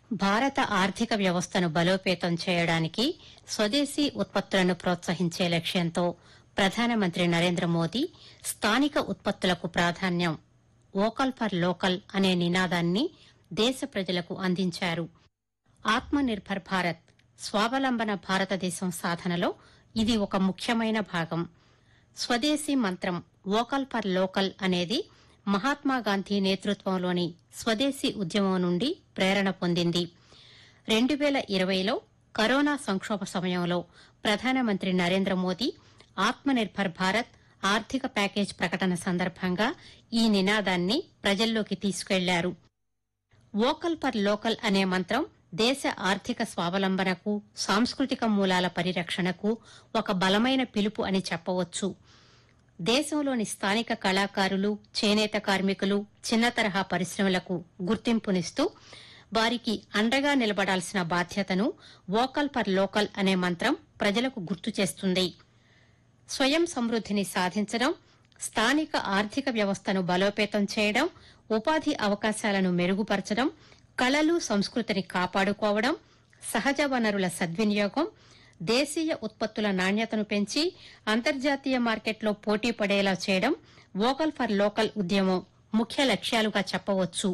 భారత ఆర్థిక వ్యవస్థను బలోపేతం చేయడానికి స్వదేశీ ఉత్పత్తులను ప్రోత్సహించే లక్ష్యంతో ప్రధానమంత్రి నరేంద్ర మోదీ స్థానిక ఉత్పత్తులకు ప్రాధాన్యం వోకల్ ఫర్ లోకల్ అనే నినాదాన్ని దేశ ప్రజలకు అందించారు ఆత్మనిర్భర్ భారత్ స్వావలంబన భారతదేశం సాధనలో ఇది ఒక ముఖ్యమైన భాగం స్వదేశీ మంత్రం వోకల్ ఫర్ లోకల్ అనేది మహాత్మా గాంధీ నేతృత్వంలోని స్వదేశీ ఉద్యమం నుండి ప్రేరణ పొందింది రెండు వేల ఇరవైలో కరోనా సంక్షోభ సమయంలో ప్రధానమంత్రి నరేంద్ర మోదీ ఆత్మనిర్భర్ భారత్ ఆర్థిక ప్యాకేజ్ ప్రకటన సందర్భంగా ఈ నినాదాన్ని ప్రజల్లోకి తీసుకెళ్లారు వోకల్ ఫర్ లోకల్ అనే మంత్రం దేశ ఆర్థిక స్వావలంబనకు సాంస్కృతిక మూలాల పరిరక్షణకు ఒక బలమైన పిలుపు అని చెప్పవచ్చు దేశంలోని స్థానిక కళాకారులు చేనేత కార్మికులు చిన్న తరహా పరిశ్రమలకు గుర్తింపునిస్తూ వారికి అండగా నిలబడాల్సిన బాధ్యతను వోకల్ ఫర్ లోకల్ అనే మంత్రం ప్రజలకు గుర్తు చేస్తుంది స్వయం సమృద్దిని సాధించడం స్థానిక ఆర్థిక వ్యవస్థను బలోపేతం చేయడం ఉపాధి అవకాశాలను మెరుగుపరచడం కళలు సంస్కృతిని కాపాడుకోవడం సహజ వనరుల సద్వినియోగం దేశీయ ఉత్పత్తుల నాణ్యతను పెంచి అంతర్జాతీయ మార్కెట్లో పోటీ పడేలా చేయడం వోకల్ ఫర్ లోకల్ ఉద్యమం ముఖ్య లక్ష్యాలుగా చెప్పవచ్చు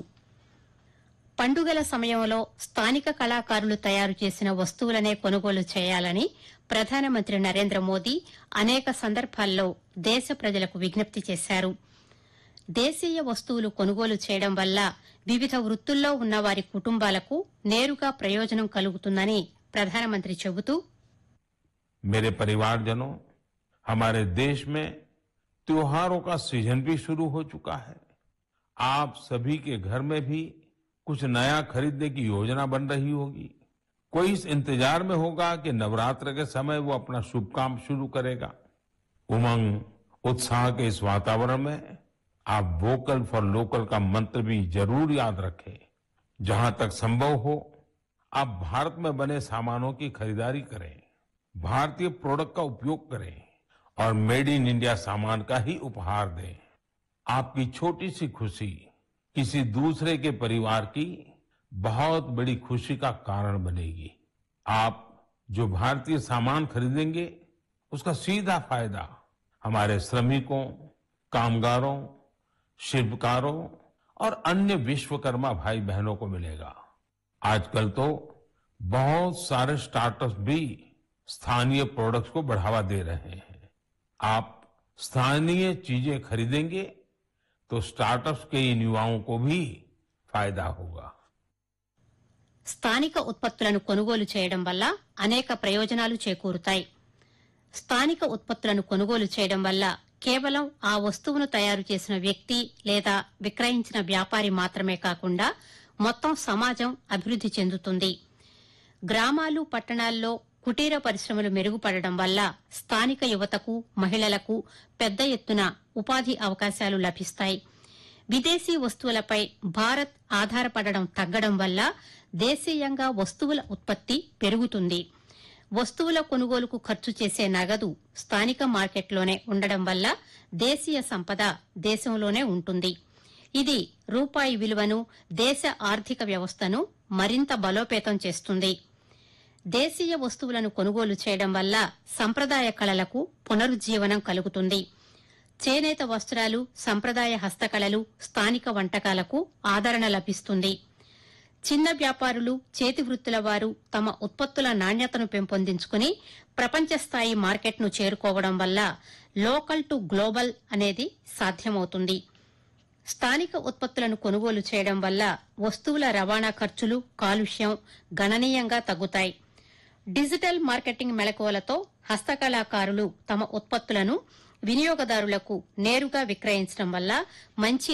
పండుగల సమయంలో స్థానిక కళాకారులు తయారు చేసిన వస్తువులనే కొనుగోలు చేయాలని ప్రధానమంత్రి నరేంద్ర మోదీ అనేక సందర్భాల్లో దేశ ప్రజలకు విజ్ఞప్తి చేశారు దేశీయ వస్తువులు కొనుగోలు చేయడం వల్ల వివిధ వృత్తుల్లో ఉన్న వారి కుటుంబాలకు నేరుగా ప్రయోజనం కలుగుతుందని ప్రధానమంత్రి చెబుతూ मेरे परिवारजनों हमारे देश में त्योहारों का सीजन भी शुरू हो चुका है आप सभी के घर में भी कुछ नया खरीदने की योजना बन रही होगी कोई इस इंतजार में होगा कि नवरात्र के समय वो अपना शुभ काम शुरू करेगा उमंग उत्साह के इस वातावरण में आप वोकल फॉर लोकल का मंत्र भी जरूर याद रखें जहां तक संभव हो आप भारत में बने सामानों की खरीदारी करें भारतीय प्रोडक्ट का उपयोग करें और मेड इन इंडिया सामान का ही उपहार दें आपकी छोटी सी खुशी किसी दूसरे के परिवार की बहुत बड़ी खुशी का कारण बनेगी आप जो भारतीय सामान खरीदेंगे उसका सीधा फायदा हमारे श्रमिकों कामगारों शिल्पकारों और अन्य विश्वकर्मा भाई बहनों को मिलेगा आजकल तो बहुत सारे स्टार्टअप्स भी स्थानीय प्रोडक्ट्स को बढ़ावा दे रहे हैं आप स्थानीय चीजें खरीदेंगे तो स्टार्टअप्स के इन युवाओं को भी फायदा होगा స్థానిక ఉత్పత్తులను కొనుగోలు చేయడం వల్ల అనేక ప్రయోజనాలు చేకూరుతాయి స్థానిక ఉత్పత్తులను కొనుగోలు చేయడం వల్ల కేవలం ఆ వస్తువును తయారు చేసిన వ్యక్తి లేదా విక్రయించిన వ్యాపారి మాత్రమే కాకుండా మొత్తం సమాజం అభివృద్ది చెందుతుంది గ్రామాలు పట్టణాల్లో కుటీర పరిశ్రమలు మెరుగుపడడం వల్ల స్థానిక యువతకు మహిళలకు పెద్ద ఎత్తున ఉపాధి అవకాశాలు లభిస్తాయి విదేశీ వస్తువులపై భారత్ ఆధారపడడం తగ్గడం వల్ల దేశీయంగా వస్తువుల ఉత్పత్తి పెరుగుతుంది వస్తువుల కొనుగోలుకు ఖర్చు చేసే నగదు స్థానిక మార్కెట్లోనే ఉండడం వల్ల దేశీయ సంపద దేశంలోనే ఉంటుంది ఇది రూపాయి విలువను దేశ ఆర్థిక వ్యవస్థను మరింత బలోపేతం చేస్తుంది దేశీయ వస్తువులను కొనుగోలు చేయడం వల్ల సంప్రదాయ కళలకు పునరుజ్జీవనం కలుగుతుంది చేనేత వస్త్రాలు సంప్రదాయ హస్తకళలు స్థానిక వంటకాలకు ఆదరణ లభిస్తుంది చిన్న వ్యాపారులు చేతి వృత్తుల వారు తమ ఉత్పత్తుల నాణ్యతను పెంపొందించుకుని ప్రపంచ స్థాయి మార్కెట్ను చేరుకోవడం వల్ల లోకల్ టు గ్లోబల్ అనేది సాధ్యమవుతుంది స్థానిక ఉత్పత్తులను కొనుగోలు చేయడం వల్ల వస్తువుల రవాణా ఖర్చులు కాలుష్యం గణనీయంగా తగ్గుతాయి డిజిటల్ మార్కెటింగ్ మెళకువలతో హస్తకళాకారులు తమ ఉత్పత్తులను వినియోగదారులకు నేరుగా విక్రయించడం వల్ల మంచి